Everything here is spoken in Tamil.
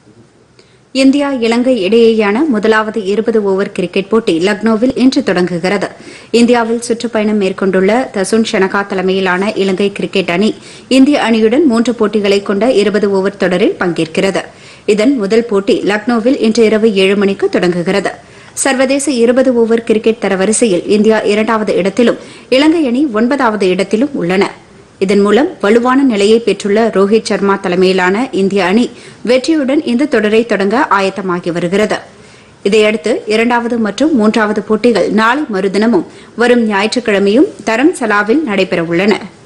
இந்தியா இலங்கை இடையேயான முதலாவது இருபது ஓவர் கிரிக்கெட் போட்டி லக்னோவில் இன்று தொடங்குகிறது இந்தியாவில் சுற்றுப்பயணம் மேற்கொண்டுள்ள தசுன் ஷனகா தலைமையிலான இலங்கை கிரிக்கெட் அணி இந்திய அணியுடன் மூன்று போட்டிகளை கொண்ட இருபது ஓவர் தொடரில் பங்கேற்கிறது இதன் முதல் போட்டி லக்னோவில் இன்று இரவு ஏழு மணிக்கு தொடங்குகிறது சர்வதேச இருபது ஓவர் கிரிக்கெட் தரவரிசையில் இந்தியா இரண்டாவது இடத்திலும் இலங்கை அணி ஒன்பதாவது இடத்திலும் உள்ளன இதன் மூலம் வலுவான நிலையை பெற்றுள்ள ரோஹித் சர்மா தலைமையிலான இந்திய அணி வெற்றியுடன் இந்த தொடரை தொடங்க ஆயத்தமாகி வருகிறது இதையடுத்து இரண்டாவது மற்றும் மூன்றாவது போட்டிகள் நாளை மறுதினமும் வரும் ஞாயிற்றுக்கிழமையும் தரம் சலாவில் நடைபெறவுள்ளன